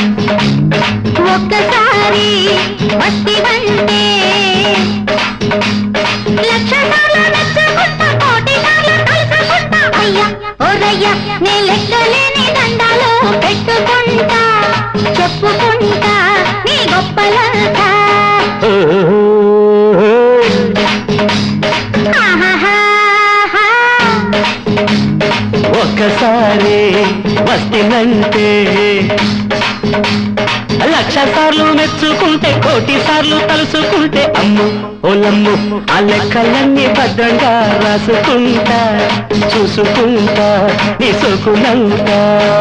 ఒక్కసారి వస్తివంటే లక్ష సార్లు నచ్చుకుంటా కోటి సార్లు కలుసుకుంటా అయ్యా ఓరయ్యా నే లెక్కలేని దండాలు పెట్టుకుంటా చెప్పుకుంటా నీ గొప్పలంతా ఆహాహాహా. ఒక్కసారి వస్తినంటే లక్ష సార్లు మెచ్చుకుంటే కోటి సార్లు తలుసుకుంటే అమ్ము ఓలమ్ము ఆ లెక్కలన్నీ భద్రంగా రాసుకుంటా చూసుకుంటా నీ సోకునంతా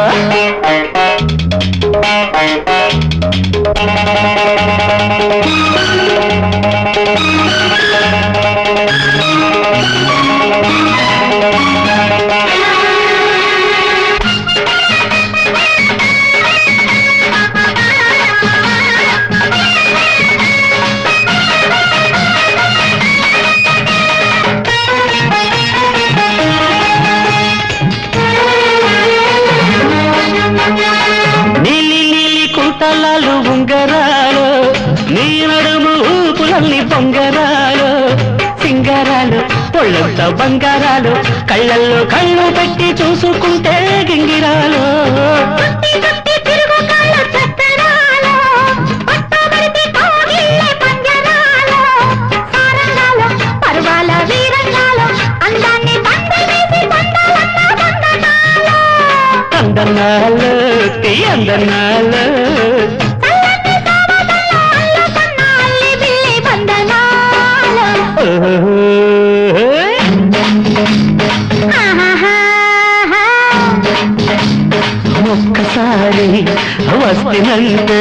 నీలి నీలి కుంటలాలు ఉంగరాలు నీ నడుము ఊపులల్లి బొంగరాలు సింగారాలు పొళ్ళంతా బంగారాలు కళ్ళల్లో కళ్ళు పెట్టి చూసుకుంటే గింగిరాలు చుట్టి చుట్టి తిరుగు కాళ్ళ చక్రాలు, పట్టబడితే కోగిళ్ళే పంజరాలు, సారంగాలు, పర్వాల వీరంగాలు, అందాన్ని పందవేసి పొందాలన్న బంధనాలు. అందనాలు తీ అందనాలు చల్లని సావదల్లో అల్లుకున్న అల్లి బిల్లి బంధనాలు. ఆహాహాహా. ఒక్కసారి వస్తినంటే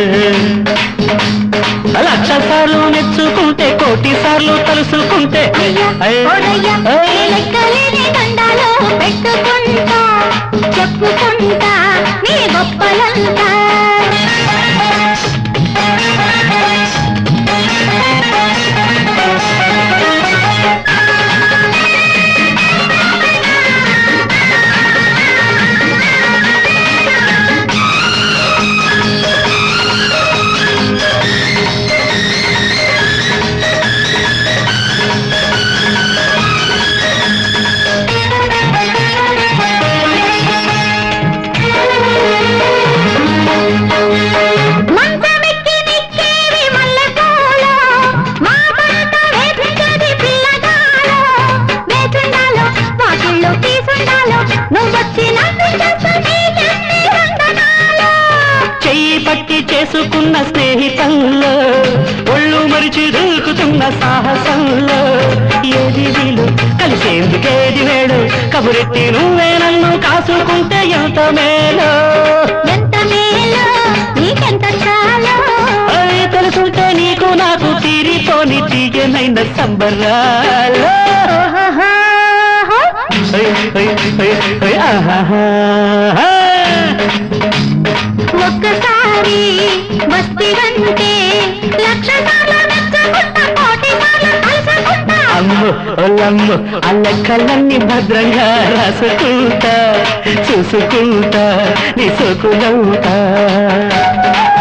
లక్ష సార్లు మెచ్చుకుంటే కోటి సార్లు తలుసుకుంటే అయ్యా, ఓరయ్యా, ఏ లెక్కలేని దండాలు పెట్టుకుంటా చెప్పుకుంటా నీ గొప్పలంతా మంచమెక్కి నిక్కేవి మల్లెపూలు, మా పంట వేపించేది పిల్లగాలు. వేచుండాలు, వాకిళ్ళు తీసుండాలు, నువ్వొచ్చి నన్ను చేస్తే నీకెన్ని వందనాలు. చెయ్యి పట్టి చేసుకున్న స్నేహితంలో ఒళ్ళు మరిచి దూకుతున్న సాహసంలో ఏది వీలు కలిసేందుకేది వేడు కబురెట్టి నువ్వే నన్ను కాసుకుంటే ఎంత మేలు ఎంత మేలు, నీకెంత చాలు. ఓయ్ తెలుసుంటే నీకు నాకు తీరిపోని తీయనైన సంబరాలు ఓహోహోహో. ఓయ్, ఓయ్, ఓయ్, ఓయ్, ఆహాహా. ఒక్కసారి వస్తివంటే లక్ష సార్లు మెచ్చుకుంటా కోటి సార్లు కలుసుకుంటా అమ్ము ఒలమ్ము ఆ లెక్కలన్నీ భద్రంగా రాసుకుంటా చూసుకుంటా నీ సోకులవుతా